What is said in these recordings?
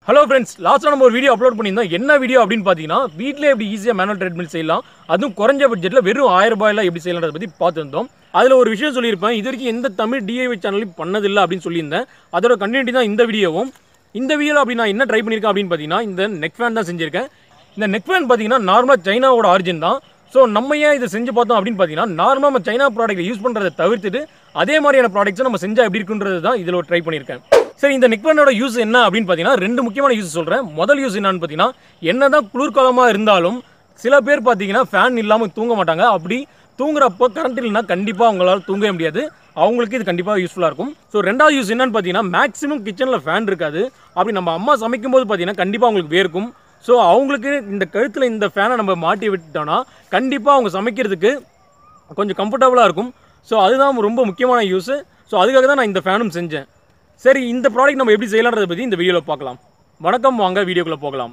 hello friends லாஸ்ட்டாக நம்ம ஒரு வீடியோ அப்லோட் பண்ணியிருந்தோம் என்ன வீடியோ அப்படின்னு பார்த்தீங்கன்னா வீட்டிலே எப்படி ஈஸியாக மேனுவல் ட்ரெட்மில் செய்யலாம் அதுவும் குறைஞ்ச பட்ஜெட்டில் வெறும் ஆயிரம் ரூபாயில எப்படி செய்யலாம்ன்றத பற்றி பார்த்துருந்தோம் அதில் ஒரு விஷயம் சொல்லியிருப்பேன் இது வரைக்கும் எந்த தமிழ் டிஐவி சேனலையும் பண்ணதில்லை அப்படின்னு சொல்லியிருந்தேன் அதோட கண்டினியூட்டி தான் இந்த வீடியோவும் இந்த வீடியோவில் அப்படி நான் என்ன ட்ரை பண்ணியிருக்கேன் அப்படின்னு பார்த்தீங்கன்னா இந்த நெக் ஃபேன் தான் செஞ்சிருக்கேன் இந்த நெக் ஃபேன் பார்த்தீங்கன்னா நார்மலாக சைனாவோட ஆரிஜின் தான் ஸோ நம்ம ஏன் இதை செஞ்சு பார்த்தோம் அப்படின்னு பார்த்தீங்கன்னா நார்மலாக நம்ம சைனா ப்ராடக்ட் யூஸ் பண்ணுறதை தவிர்த்துட்டு அதே மாதிரியான ப்ராடக்ட்ஸை நம்ம செஞ்சால் எப்படி இருக்குன்றது தான் இதில் ட்ரை பண்ணியிருக்கேன் சரி இந்த நெக்பேனோட யூஸ் என்ன அப்படின்னு பார்த்தீங்கன்னா ரெண்டு முக்கியமான யூஸ் சொல்கிறேன் முதல் யூஸ் என்னன்னு பார்த்தீங்கன்னா என்ன தான் குளிர்காலமாக இருந்தாலும் சில பேர் பார்த்தீங்கன்னா ஃபேன் இல்லாமல் தூங்க மாட்டாங்க அப்படி தூங்குறப்போ கரண்ட் இல்லைனா கண்டிப்பாக அவங்களால தூங்கவே முடியாது அவங்களுக்கு இது கண்டிப்பாக யூஸ்ஃபுல்லாக இருக்கும் ஸோ ரெண்டாவது யூஸ் என்னன்னு பார்த்தீங்கன்னா மேக்ஸிமம் கிச்சனில் ஃபேன் இருக்காது அப்படி நம்ம அம்மா சமைக்கும் போது பார்த்தீங்கன்னா கண்டிப்பாக அவங்களுக்கு வேர்க்கும் ஸோ அவங்களுக்கு இந்த கழுத்தில் இந்த ஃபேனை நம்ம மாட்டி விட்டோம்னா கண்டிப்பாக அவங்க சமைக்கிறதுக்கு கொஞ்சம் கம்ஃபர்டபுளாக இருக்கும் ஸோ அதுதான் ரொம்ப முக்கியமான யூஸு ஸோ அதுக்காக தான் நான் இந்த ஃபேனும் செஞ்சேன் சரி இந்த ப்ராடக்ட் நம்ம எப்படி செய்யலான்றதை பற்றி இந்த வீடியோவில் பார்க்கலாம் வணக்கம் வாங்க வீடியோக்குள்ளே போகலாம்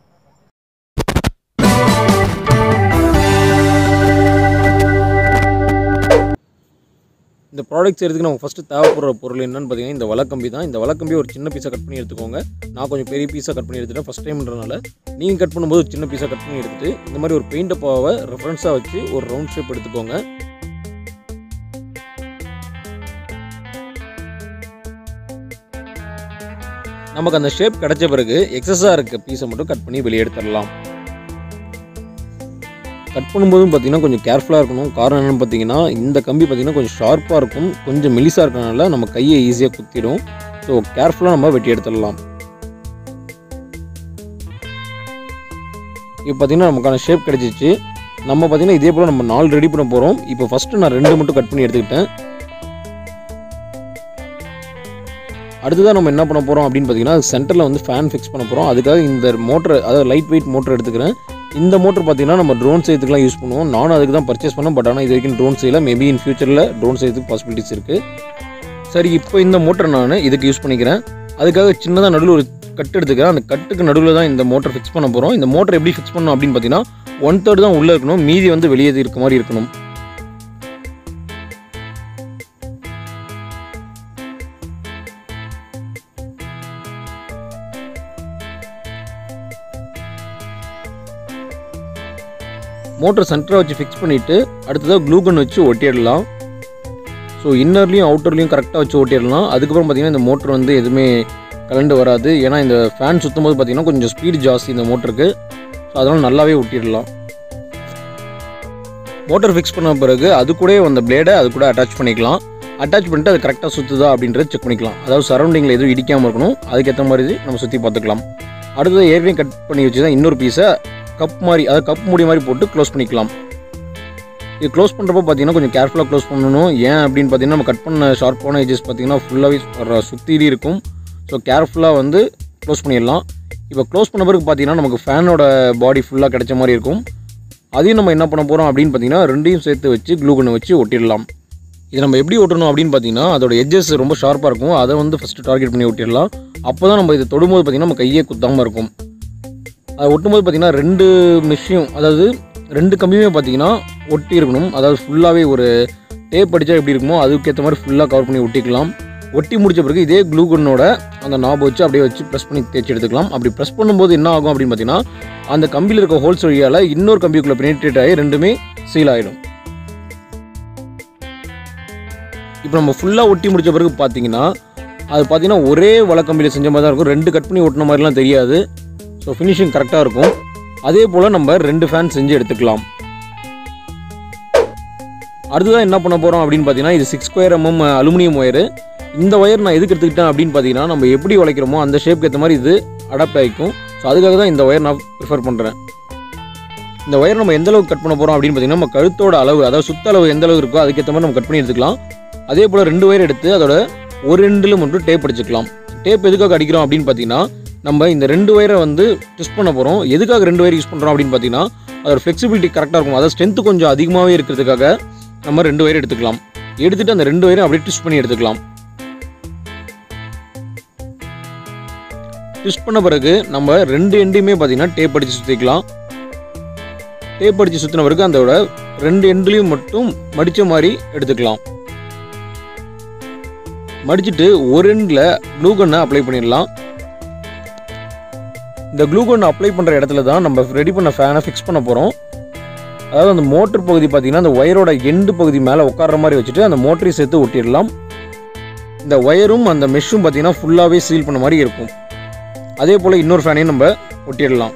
இந்த ப்ராடக்ட் செய்கிறதுக்கு நமக்கு ஃபஸ்ட்டு தேவைப்படுற பொருள் என்னன்னு பார்த்தீங்கன்னா இந்த வலக்கம்பி தான் இந்த வலக்கம்பி ஒரு சின்ன பீஸாக கட் பண்ணி எடுத்துக்கோங்க நான் கொஞ்சம் பெரிய பீஸாக கட் பண்ணி எடுத்துட்டேன் ஃபஸ்ட் டைம்ன்றனால நீங்கள் கட் பண்ணும்போது சின்ன பீஸாக கட் பண்ணி எடுத்துட்டு இந்த மாதிரி ஒரு பெயிண்ட் அப்பாவை ரெஃபரன்ஸாக வச்சு ஒரு ரவுண்ட் ஷேப் எடுத்துக்கோங்க நமக்கு அந்த ஷேப் கிடைச்ச பிறகு எக்ஸஸாக இருக்க பீஸை மட்டும் கட் பண்ணி வெளியே எடுத்துடலாம் கட் பண்ணும்போதும் பார்த்தீங்கன்னா கொஞ்சம் கேர்ஃபுல்லாக இருக்கணும் காரணம் என்னென்னு பார்த்தீங்கன்னா இந்த கம்பி பார்த்தீங்கன்னா கொஞ்சம் ஷார்ப்பாக இருக்கும் கொஞ்சம் மெலிசாக இருக்கனால நம்ம கையை ஈஸியாக குத்திடும் ஸோ கேர்ஃபுல்லாக நம்ம வெட்டி எடுத்துடலாம் இப்போ பார்த்தீங்கன்னா நமக்கான ஷேப் கிடைச்சிச்சு நம்ம பார்த்தீங்கன்னா இதே போல் நம்ம நாலு ரெடி பண்ண போகிறோம் இப்போ ஃபஸ்ட்டு நான் ரெண்டு மட்டும் கட் பண்ணி எடுத்துக்கிட்டேன் அடுத்ததாக நம்ம என்ன பண்ண போகிறோம் அப்படின்னு பார்த்தீங்கன்னா சென்டரில் வந்து ஃபேன் ஃபிக்ஸ் பண்ண போகிறோம் அதுக்காக இந்த மோட்டர் அதாவது லைட் வெயிட் மோட்டர் எடுத்துக்கிறேன் இந்த மோட்டர் பார்த்தீங்கன்னா நம்ம ட்ரோன் செய்யறதுக்குலாம் யூஸ் பண்ணுவோம் நானும் அதுக்கு தான் பர்ச்சேஸ் பண்ணேன் பட் ஆனால் இது வரைக்கும் ட்ரோன் செய்யல மேபி இன் ஃபியூச்சரில் ட்ரோன் செய்யறதுக்கு பாசிபிலிட்டிஸ் இருக்குது சரி இப்போ இந்த மோட்டர் நான் இதுக்கு யூஸ் பண்ணிக்கிறேன் அதுக்காக சின்னதாக நடுவில் ஒரு கட்டு எடுத்துக்கிறேன் அந்த கட்டுக்கு நடுவில் தான் இந்த மோட்டர் ஃபிக்ஸ் பண்ண போகிறோம் இந்த மோட்டர் எப்படி ஃபிக்ஸ் பண்ணணும் அப்படின்னு பார்த்தீங்கன்னா ஒன் தேர்ட் தான் உள்ளே இருக்கணும் மீதி வந்து வெளியே இருக்க மாதிரி இருக்கணும் மோட்டர் சென்டரை வச்சு ஃபிக்ஸ் பண்ணிவிட்டு அடுத்ததாக க்ளூகன் வச்சு ஒட்டிடலாம் ஸோ இன்னர்லேயும் அவுட்டர்லேயும் கரெக்டாக வச்சு ஓட்டிடலாம் அதுக்கப்புறம் பார்த்தீங்கன்னா இந்த மோட்டர் வந்து எதுவுமே கலண்டு வராது ஏன்னா இந்த ஃபேன் சுற்றும் போது பார்த்தீங்கன்னா கொஞ்சம் ஸ்பீடு ஜாஸ்தி இந்த மோட்டருக்கு ஸோ அதனால் நல்லாவே ஒட்டிடலாம் மோட்டர் ஃபிக்ஸ் பண்ண பிறகு அது கூட அந்த பிளேடை அது கூட அட்டாச் பண்ணிக்கலாம் அட்டாச் பண்ணிட்டு அது கரெக்டாக சுற்றுதா அப்படின்றத செக் பண்ணிக்கலாம் அதாவது சரௌண்டிங்கில் எதுவும் இடிக்காமல் இருக்கணும் அதுக்கேற்ற மாதிரி நம்ம சுற்றி பார்த்துக்கலாம் அடுத்தது ஏற்கனவே கட் பண்ணி வச்சு தான் இன்னொரு பீஸை கப் மாதிரி அதாவது கப் மூடி மாதிரி போட்டு க்ளோஸ் பண்ணிக்கலாம் இது க்ளோஸ் பண்ணுறப்போ பார்த்தீங்கன்னா கொஞ்சம் கேர்ஃபுல்லாக க்ளோஸ் பண்ணணும் ஏன் அப்படின்னு பார்த்தீங்கன்னா நம்ம கட் பண்ண ஷார்ப்பான ஏஜஸ் பார்த்தீங்கன்னா ஃபுல்லாகவே சுற்றி இருக்கும் ஸோ கேர்ஃபுல்லாக வந்து க்ளோஸ் பண்ணிடலாம் இப்போ க்ளோஸ் பண்ண பிறகு பார்த்தீங்கன்னா நமக்கு ஃபேனோட பாடி ஃபுல்லாக கிடைச்ச மாதிரி இருக்கும் அதையும் நம்ம என்ன பண்ண போகிறோம் அப்படின்னு பார்த்தீங்கன்னா ரெண்டையும் சேர்த்து வச்சு க்ளூ கண்ணை வச்சு ஒட்டிடலாம் இது நம்ம எப்படி ஒட்டணும் அப்படின்னு பார்த்தீங்கன்னா அதோட எட்ஜஸ் ரொம்ப ஷார்ப்பாக இருக்கும் அதை வந்து ஃபஸ்ட்டு டார்கெட் பண்ணி ஒட்டிடலாம் அப்போ தான் நம்ம இதை தொடும்போது பார்த்தீங்கன்னா நம்ம கையே குத்தாமல் இருக்கும் அதை ஒட்டும்போது பார்த்தீங்கன்னா ரெண்டு மெஷியும் அதாவது ரெண்டு கம்பியுமே பார்த்தீங்கன்னா ஒட்டி இருக்கணும் அதாவது ஃபுல்லாகவே ஒரு டேப் அடித்தா எப்படி இருக்குமோ அதுக்கேற்ற மாதிரி ஃபுல்லாக கவர் பண்ணி ஒட்டிக்கலாம் ஒட்டி முடிச்ச பிறகு இதே க்ளூகனோட அந்த நாப் வச்சு அப்படியே வச்சு ப்ரெஸ் பண்ணி தேய்ச்சி எடுத்துக்கலாம் அப்படி ப்ரெஸ் பண்ணும்போது என்ன ஆகும் அப்படின்னு பார்த்தீங்கன்னா அந்த கம்பியில் இருக்க ஹோல்ஸ் வழியால் இன்னொரு கம்பிக்குள்ளே பெனிட்ரேட் ஆகி ரெண்டுமே சீல் ஆகிடும் இப்போ நம்ம ஃபுல்லாக ஒட்டி முடிச்ச பிறகு பார்த்தீங்கன்னா அது பார்த்தீங்கன்னா ஒரே வழக்கம்பியில் செஞ்ச மாதிரி தான் இருக்கும் ரெண்டு கட் பண்ணி ஒட்டின மாதிரிலாம் தெரியாது ஸோ ஃபினிஷிங் கரெக்டாக இருக்கும் அதே போல் நம்ம ரெண்டு ஃபேன் செஞ்சு எடுத்துக்கலாம் அடுத்ததான் என்ன பண்ண போகிறோம் அப்படின்னு பார்த்தீங்கன்னா இது six square MM aluminium wire இந்த ஒயர் நான் எதுக்கு எடுத்துக்கிட்டேன் அப்படின்னு பார்த்தீங்கன்னா நம்ம எப்படி உழைக்கிறோமோ அந்த ஷேப்க்கு ஏற்ற மாதிரி இது அடாப்ட் ஆகிக்கும் ஸோ அதுக்காக தான் இந்த ஒயர் நான் ப்ரிஃபர் பண்ணுறேன் இந்த ஒயர் நம்ம எந்த அளவுக்கு கட் பண்ண போகிறோம் அப்படின்னு பார்த்தீங்கன்னா நம்ம கழுத்தோட அளவு அதாவது சுத்த அளவு எந்த அளவு இருக்கோ அதுக்கேற்ற மாதிரி நம்ம கட் பண்ணி எடுத்துக்கலாம் அதே போல் ரெண்டு ஒயர் எடுத்து அதோட ஒரு ரெண்டில் மட்டும் டேப் அடிச்சுக்கலாம் டேப் எதுக்காக அடிக்கிறோம் அப்படின்னு பார்த்தீங்கன்னா நம்ம இந்த ரெண்டு ஒயரை வந்து ட்விஸ்ட் பண்ண போகிறோம் எதுக்காக ரெண்டு ஒயர் யூஸ் பண்ணுறோம் அப்படின்னு பார்த்தீங்கன்னா அதோட ஃப்ளெக்சிபிலிட்டி கரெக்டாக இருக்கும் அதாவது ஸ்ட்ரென்த்து கொஞ்சம் அதிகமாகவே இருக்கிறதுக்காக நம்ம ரெண்டு ஒயர் எடுத்துக்கலாம் எடுத்துகிட்டு அந்த ரெண்டு ஒயரை அப்படியே ட்விஸ்ட் பண்ணி எடுத்துக்கலாம் ட்விஸ்ட் பண்ண பிறகு நம்ம ரெண்டு எண்டையுமே பார்த்தீங்கன்னா டேப் அடித்து சுற்றிக்கலாம் டேப் அடித்து சுற்றின பிறகு அதோட ரெண்டு எண்ட்லேயும் மட்டும் மடித்த மாதிரி எடுத்துக்கலாம் மடிச்சுட்டு ஒரு எண்டில் க்ளூ கன்னை அப்ளை பண்ணிடலாம் இந்த க்ளூகன் அப்ளை பண்ணுற இடத்துல தான் நம்ம ரெடி பண்ண ஃபேனை ஃபிக்ஸ் பண்ண போகிறோம் அதாவது அந்த மோட்டர் பகுதி பார்த்தீங்கன்னா அந்த ஒயரோட எண்டு பகுதி மேலே உட்கார்ற மாதிரி வச்சுட்டு அந்த மோட்டரையும் சேர்த்து ஒட்டிடலாம் இந்த ஒயரும் அந்த மெஷ்ஷும் பார்த்தீங்கன்னா ஃபுல்லாகவே சீல் பண்ண மாதிரி இருக்கும் அதே போல் இன்னொரு ஃபேனையும் நம்ம ஒட்டிடலாம்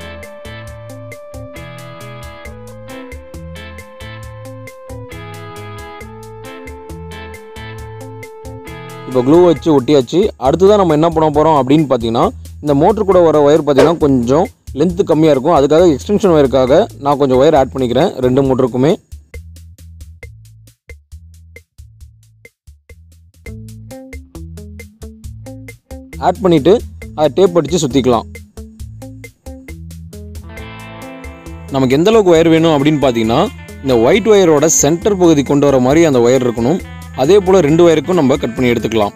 இப்போ க்ளூ வச்சு ஒட்டியாச்சு அடுத்ததான் நம்ம என்ன பண்ண போகிறோம் அப்படின்னு பார்த்தீங்கன்னா இந்த மோட்டர் கூட வர ஒயர் பார்த்தீங்கன்னா கொஞ்சம் லென்த்து கம்மியாக இருக்கும் அதுக்காக எக்ஸ்டென்ஷன் ஒயருக்காக நான் கொஞ்சம் ஒயர் ஆட் பண்ணிக்கிறேன் ரெண்டு மோட்டருக்குமே ஆட் பண்ணிவிட்டு அதை டேப் அடித்து சுற்றிக்கலாம் நமக்கு எந்த அளவுக்கு ஒயர் வேணும் அப்படின்னு பார்த்தீங்கன்னா இந்த ஒயிட் ஒயரோட சென்டர் பகுதி கொண்டு வர மாதிரி அந்த ஒயர் இருக்கணும் அதே போல் ரெண்டு ஒயருக்கும் நம்ம கட் பண்ணி எடுத்துக்கலாம்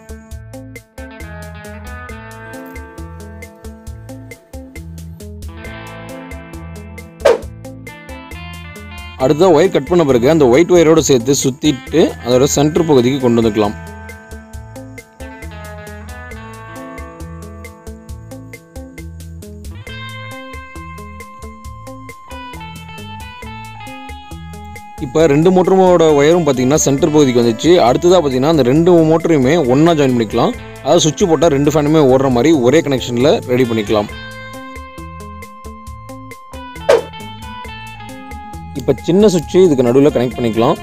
அடுத்த ஒயர் கட் பண்ண பிறகு அந்த ஒயிட் ஒயரோட சேர்த்து சுற்றிட்டு அதோட சென்டர் பகுதிக்கு கொண்டு வந்துக்கலாம் இப்போ ரெண்டு மோட்டரோட ஒயரும் பார்த்தீங்கன்னா சென்டர் பகுதிக்கு வந்துச்சு அடுத்ததாக பார்த்தீங்கன்னா அந்த ரெண்டு மோட்டரையுமே ஒன்றா ஜாயின் பண்ணிக்கலாம் அதாவது சுவிட்ச் போட்டால் ரெண்டு ஃபேனுமே ஓடுற மாதிரி ஒரே கனெக்ஷனில் ரெடி பண்ணிக்கலாம் இப்போ சின்ன சுவிட்சு இதுக்கு நடுவில் கனெக்ட் பண்ணிக்கலாம்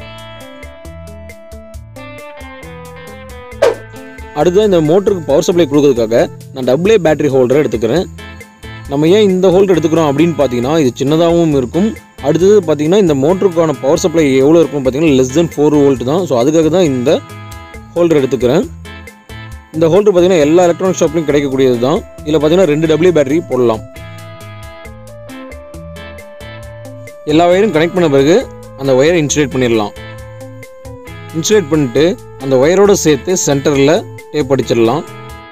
அடுத்து இந்த மோட்டருக்கு பவர் சப்ளை கொடுக்கறதுக்காக நான் டபுளே பேட்டரி ஹோல்டரை எடுத்துக்கிறேன் நம்ம ஏன் இந்த ஹோல்டர் எடுத்துக்கிறோம் அப்படின்னு பார்த்தீங்கன்னா இது சின்னதாகவும் இருக்கும் அடுத்தது பார்த்தீங்கன்னா இந்த மோட்டருக்கான பவர் சப்ளை எவ்வளோ இருக்கும் பார்த்தீங்கன்னா லெஸ் தென் ஃபோர் வோல்ட் தான் ஸோ அதுக்காக தான் இந்த ஹோல்டர் எடுத்துக்கிறேன் இந்த ஹோல்டர் பார்த்தீங்கன்னா எல்லா எலக்ட்ரானிக் ஷாப்லையும் கிடைக்கக்கூடியது தான் இதில் பார்த்தீங்கன்னா ரெண்டு டபிள்யூ பேட்டரி போடலாம் எல்லா ஒயரும் கனெக்ட் பண்ண பிறகு அந்த ஒயரை இன்சுலேட் பண்ணிடலாம் இன்சுலேட் பண்ணிட்டு அந்த ஒயரோட சேர்த்து சென்டரில் டேப் அடிச்சிடலாம்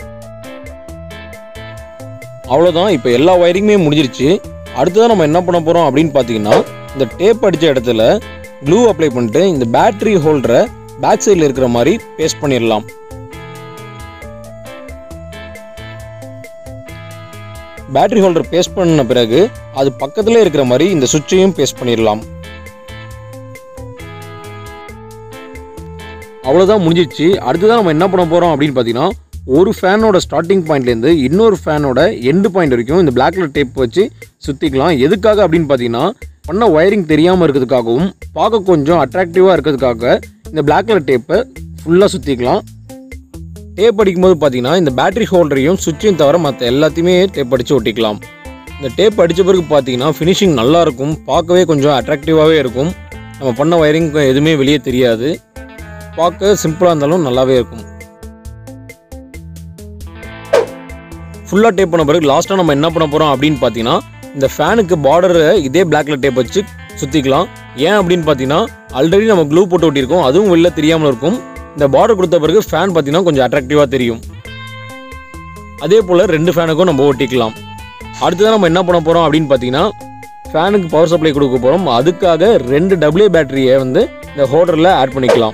அவ்வளோதான் இப்போ எல்லா ஒயரிங்குமே முடிஞ்சிருச்சு அடுத்ததான் நம்ம என்ன பண்ண போகிறோம் அப்படின்னு பார்த்தீங்கன்னா இந்த டேப் அடித்த இடத்துல க்ளூ அப்ளை பண்ணிட்டு இந்த பேட்டரி ஹோல்டரை பேக் சைடில் இருக்கிற மாதிரி பேஸ்ட் பண்ணிடலாம் பேட்டரி ஹோல்டர் பேஸ்ட் பண்ண பிறகு அது பக்கத்தில் இருக்கிற மாதிரி இந்த சுவிட்சையும் பேஸ்ட் பண்ணிடலாம் அவ்வளோதான் முடிஞ்சிச்சு அடுத்ததான் நம்ம என்ன பண்ண போகிறோம் அப்படின்னு பார்த்தீங்கன்னா ஒரு ஃபேனோட ஸ்டார்டிங் பாயிண்ட்லேருந்து இன்னொரு ஃபேனோட எண்டு பாயிண்ட் வரைக்கும் இந்த பிளாக் கலர் டேப் வச்சு சுற்றிக்கலாம் எதுக்காக அப்படின்னு பார்த்தீங்கன்னா பண்ண ஒயரிங் தெரியாமல் இருக்கிறதுக்காகவும் பார்க்க கொஞ்சம் அட்ராக்டிவாக இருக்கிறதுக்காக இந்த பிளாக் கலர் டேப்பை ஃபுல்லாக சுற்றிக்கலாம் டேப் அடிக்கும்போது பார்த்தீங்கன்னா இந்த பேட்டரி ஹோல்டரையும் சுவிட்சையும் தவிர மற்ற எல்லாத்தையுமே டேப் அடித்து ஒட்டிக்கலாம் இந்த டேப் அடித்த பிறகு பார்த்தீங்கன்னா ஃபினிஷிங் நல்லா இருக்கும் பார்க்கவே கொஞ்சம் அட்ராக்டிவாகவே இருக்கும் நம்ம பண்ண ஒயரிங் எதுவுமே வெளியே தெரியாது பார்க்க சிம்பிளாக இருந்தாலும் நல்லாவே இருக்கும் ஃபுல்லாக டேப் பண்ண பிறகு லாஸ்ட்டாக நம்ம என்ன பண்ண போகிறோம் அப்படின்னு பார்த்தீங்கன்னா இந்த ஃபேனுக்கு பார்டரை இதே பிளாக்ல டேப் வச்சு சுற்றிக்கலாம் ஏன் அப்படின்னு பார்த்தீங்கன்னா ஆல்ரெடி நம்ம க்ளூ போட்டு ஒட்டியிருக்கோம் அதுவும் வெளில தெரியாமல் இருக்கும் இந்த பார்டர் கொடுத்த பிறகு ஃபேன் பார்த்தீங்கன்னா கொஞ்சம் அட்ராக்டிவாக தெரியும் அதே போல் ரெண்டு ஃபேனுக்கும் நம்ம ஒட்டிக்கலாம் அடுத்ததான் நம்ம என்ன பண்ண போகிறோம் அப்படின்னு பார்த்தீங்கன்னா ஃபேனுக்கு பவர் சப்ளை கொடுக்க போகிறோம் அதுக்காக ரெண்டு டபிள்யூ பேட்டரியை வந்து இந்த ஹோல்டரில் ஆட் பண்ணிக்கலாம்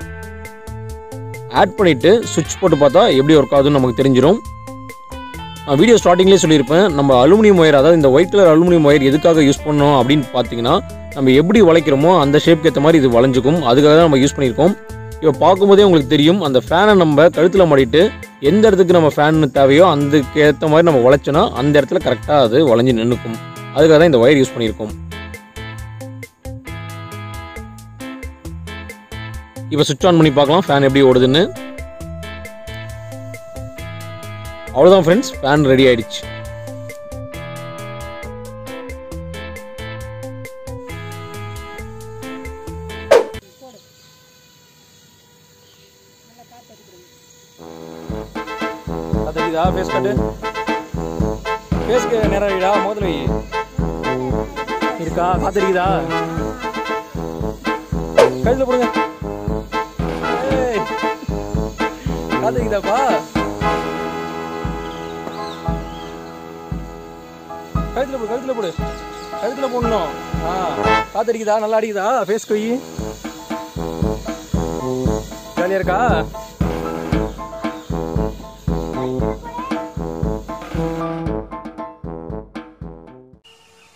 ஆட் பண்ணிவிட்டு சுவிட்ச் போட்டு பார்த்தா எப்படி ஒர்க் ஆகுதுன்னு நமக்கு தெரிஞ்சிடும் நான் வீடியோ ஸ்டார்டிங்லேயே சொல்லியிருப்பேன் நம்ம அலுமினியம் ஒயர் அதாவது இந்த ஒயிட் கலர் அலுமினியம் ஒயர் எதுக்காக யூஸ் பண்ணோம் அப்படின்னு பார்த்தீங்கன்னா நம்ம எப்படி வளைக்கிறோமோ அந்த ஷேப்க்கு ஏற்ற மாதிரி இது வளைஞ்சுக்கும் அதுக்காக தான் நம்ம யூஸ் பண்ணியிருக்கோம் இப்போ பார்க்கும்போதே உங்களுக்கு தெரியும் அந்த ஃபேனை நம்ம கழுத்தில் மாட்டிட்டு எந்த இடத்துக்கு நம்ம ஃபேன் தேவையோ அதுக்கு ஏற்ற மாதிரி நம்ம வளைச்சோன்னா அந்த இடத்துல கரெக்டாக அது வளைஞ்சு நின்றுக்கும் அதுக்காக தான் இந்த ஒயர் யூஸ் பண்ணியிருக்கோம் இப்போ சுவிட்ச் ஆன் பண்ணி பார்க்கலாம் ஃபேன் எப்படி ஓடுதுன்னு அவ்வளோதான் ஃப்ரெண்ட்ஸ் ஃபேன் ரெடி ஆயிடுச்சு காத்தடிக்குதா ஃபேஸ் காட்டு ஃபேஸ்க்கு நேரம் வைடா முதல்ல வை இருக்கா காத்தடிக்குதா கழுத்துல போடுங்க ஏய், காத்தடிக்குதாப்பா கழுத்துல போடு கழுத்துல போடு கழுத்துல போடணும் ஆ காத்தடிக்குதா நல்லா அடிக்குதா ஃபேஸ் கொய் ஜாலியா இருக்கா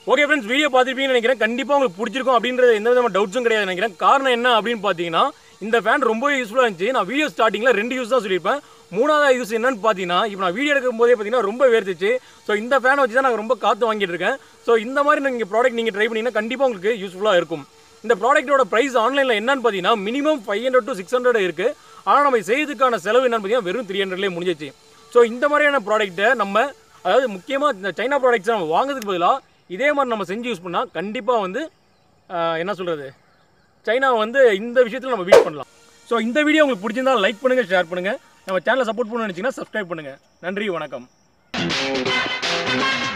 ஓகே ஃப்ரெண்ட்ஸ் வீடியோ பார்த்துருப்பீங்கன்னு நினைக்கிறேன் கண்டிப்பாக உங்களுக்கு பிடிச்சிருக்கும் அப்படின்றது எந்த விதமான டவுட்ஸும் கிடையாது நினைக்கிறேன் காரணம் என்ன அப்படின்னு பார்த்தீங்கன்னா இந்த ஃபேன் ரொம்ப யூஸ்ஃபுல்லாக இருந்துச்சு நான் வீடியோ ஸ்டார்டிங்கில் ரெண்டு யூஸ் தான் சொல்லியிருப்பேன் மூணாவது யூஸ் என்னன்னு பார்த்தீங்கன்னா இப்போ நான் வீடியோ எடுக்கும் போதே பார்த்தீங்கன்னா ரொம்ப வேர்த்துச்சு ஸோ இந்த ஃபேனை வச்சு தான் நான் ரொம்ப காற்று வாங்கிட்டு இருக்கேன் ஸோ இந்த மாதிரி நீங்கள் ப்ராடக்ட் நீங்கள் ட்ரை பண்ணீங்கன்னா கண்டிப்பாக உங்களுக்கு யூஸ்ஃபுல்லாக இருக்கும் இந்த ப்ராடக்ட்டோட ப்ரைஸ் ஆன்லைனில் என்னன்னு பார்த்தீங்கன்னா minimum five hundred to six hundred இருக்குது ஆனால் நம்ம செய்யறதுக்கான செலவு என்னன்னு பார்த்தீங்கன்னா வெறும் த்ரீ ஹண்ட்ரட்லேயே முடிஞ்சிச்சு ஸோ இந்த மாதிரியான ப்ராடக்ட்டை நம்ம அதாவது முக்கியமாக இந்த சைனா ப்ராடக்ட்ஸ் நம்ம வாங்குறதுக்கு பதிலாக இதே மாதிரி நம்ம செஞ்சு யூஸ் பண்ணால் கண்டிப்பாக வந்து ஆஹ், என்ன சொல்கிறது சைனா வந்து இந்த விஷயத்தில் நம்ம பீட் பண்ணலாம் ஸோ இந்த வீடியோ உங்களுக்கு பிடிச்சிருந்தா லைக் பண்ணுங்கள் ஷேர் பண்ணுங்கள் நம்ம சேனலை சப்போர்ட் பண்ணணும்னு நினச்சிங்கன்னா சப்ஸ்கிரைப் பண்ணுங்கள் நன்றி வணக்கம்